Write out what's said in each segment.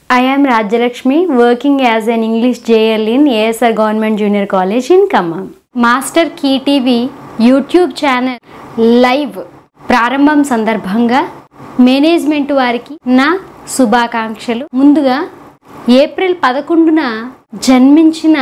I am Rajyalakshmi working as an English JL in ASR Government Junior College in Khammam. Master Key TV YouTube channel live ప్రారంభం సందర్భంగా management వారికి నా శుభాకాంక్షలు ముందుగా April పదకొండున జన్మించిన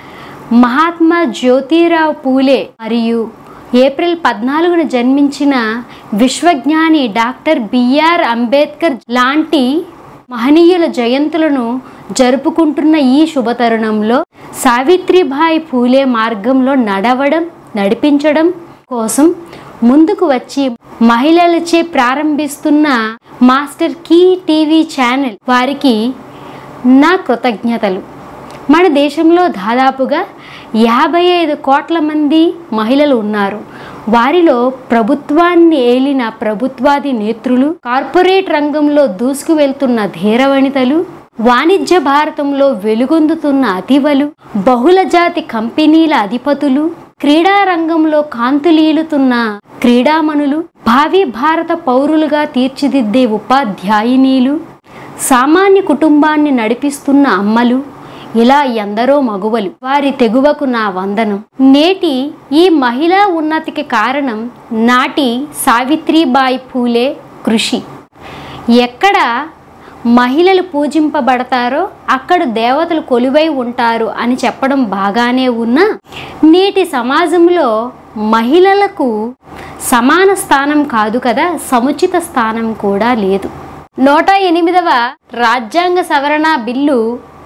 మహాత్మా జ్యోతిరావు పూలే మరియు ఏప్రిల్ పద్నాలుగున జన్మించిన విశ్వజ్ఞాని డాక్టర్ బిఆర్ అంబేద్కర్ లాంటి మహనీయుల జయంతులను జరుపుకుంటున్న ఈ శుభతరుణంలో సావిత్రిబాయి పూలే మార్గంలో నడవడం నడిపించడం కోసం ముందుకు వచ్చి మహిళలచే ప్రారంభిస్తున్న మాస్టర్ కీ టీవీ ఛానల్ వారికి నా కృతజ్ఞతలు మన దేశంలో దాదాపుగా యాభై ఐదు కోట్ల మంది మహిళలు ఉన్నారు వారిలో ప్రభుత్వాన్ని ఏలిన ప్రభుత్వాది నేతృలు కార్పొరేట్ రంగంలో దూసుకు వెళ్తున్న ధీరవనితలు వాణిజ్య భారతంలో వెలుగొందుతున్న అతివలు బహుళ జాతి కంపెనీల అధిపతులు క్రీడా రంగంలో కాంతులీలుతున్న క్రీడామణులు భావి భారత పౌరులుగా తీర్చిదిద్దే ఉపాధ్యాయునీలు సామాన్య కుటుంబాన్ని నడిపిస్తున్న అమ్మలు ఇలా ఎందరో మగువలు వారి తెగువకు నా వందనం నేటి ఈ మహిళా ఉన్నతికి కారణం నాటి సావిత్రిబాయి పూలే కృషి ఎక్కడ మహిళలు పూజింపబడతారో అక్కడ దేవతలు కొలువై ఉంటారు అని చెప్పడం బాగానే ఉన్నా నేటి సమాజంలో మహిళలకు సమాన స్థానం కాదు కదా సముచిత స్థానం కూడా లేదు నూట ఎనిమిదవ రాజ్యాంగ సవరణ బిల్లు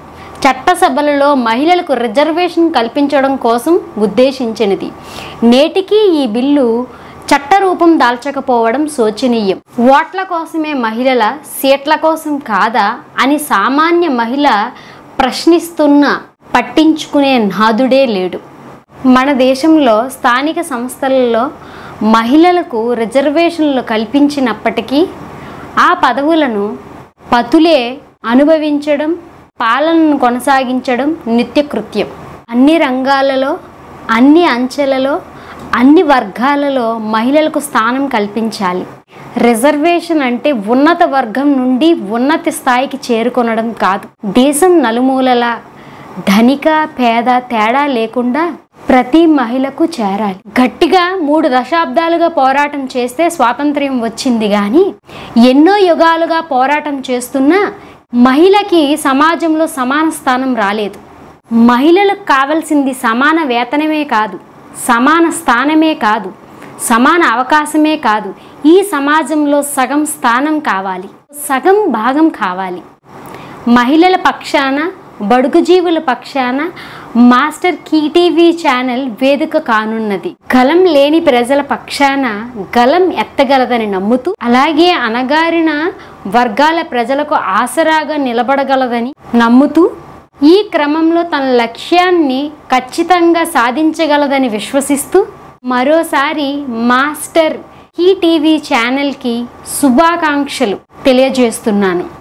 చట్టసభలలో మహిళలకు రిజర్వేషన్ కల్పించడం కోసం ఉద్దేశించినది నేటికి ఈ బిల్లు చట్టరూపం దాల్చకపోవడం శోచనీయం ఓట్ల కోసమే మహిళల సీట్ల కోసం కాదా అని సామాన్య మహిళ ప్రశ్నిస్తున్న పట్టించుకునే నాదుడే లేడు మన దేశంలో స్థానిక సంస్థలలో మహిళలకు రిజర్వేషన్లు కల్పించినప్పటికీ ఆ పదవులను పతులే అనుభవించడం పాలనను కొనసాగించడం నిత్యకృత్యం అన్ని రంగాలలో అన్ని అంచెలలో అన్ని వర్గాలలో మహిళలకు స్థానం కల్పించాలి రిజర్వేషన్ అంటే ఉన్నత వర్గం నుండి ఉన్నత స్థాయికి చేరుకొనడం కాదు దేశం నలుమూలల ధనిక పేద తేడా లేకుండా ప్రతి మహిళకు చేరాలి గట్టిగా మూడు దశాబ్దాలుగా పోరాటం చేస్తే స్వాతంత్ర్యం వచ్చింది కానీ ఎన్నో యుగాలుగా పోరాటం చేస్తున్నా మహిళకి సమాజంలో సమాన స్థానం రాలేదు మహిళలకు కావలసింది సమాన వేతనమే కాదు సమాన స్థానమే కాదు సమాన అవకాశమే కాదు ఈ సమాజంలో సగం స్థానం కావాలి సగం భాగం కావాలి మహిళల పక్షాన బడుగు జీవుల పక్షాన మాస్టర్ కీటీవీ ఛానల్ వేదిక కానున్నది గలం లేని ప్రజల పక్షాన గలం ఎత్తగలదని నమ్ముతూ అలాగే అనగారిన వర్గాల ప్రజలకు ఆసరాగా నిలబడగలదని నమ్ముతూ ఈ క్రమంలో తన లక్ష్యాన్ని ఖచ్చితంగా సాధించగలదని విశ్వసిస్తూ మరోసారి మాస్టర్ ఈ టీవీ ఛానల్కి శుభాకాంక్షలు తెలియజేస్తున్నాను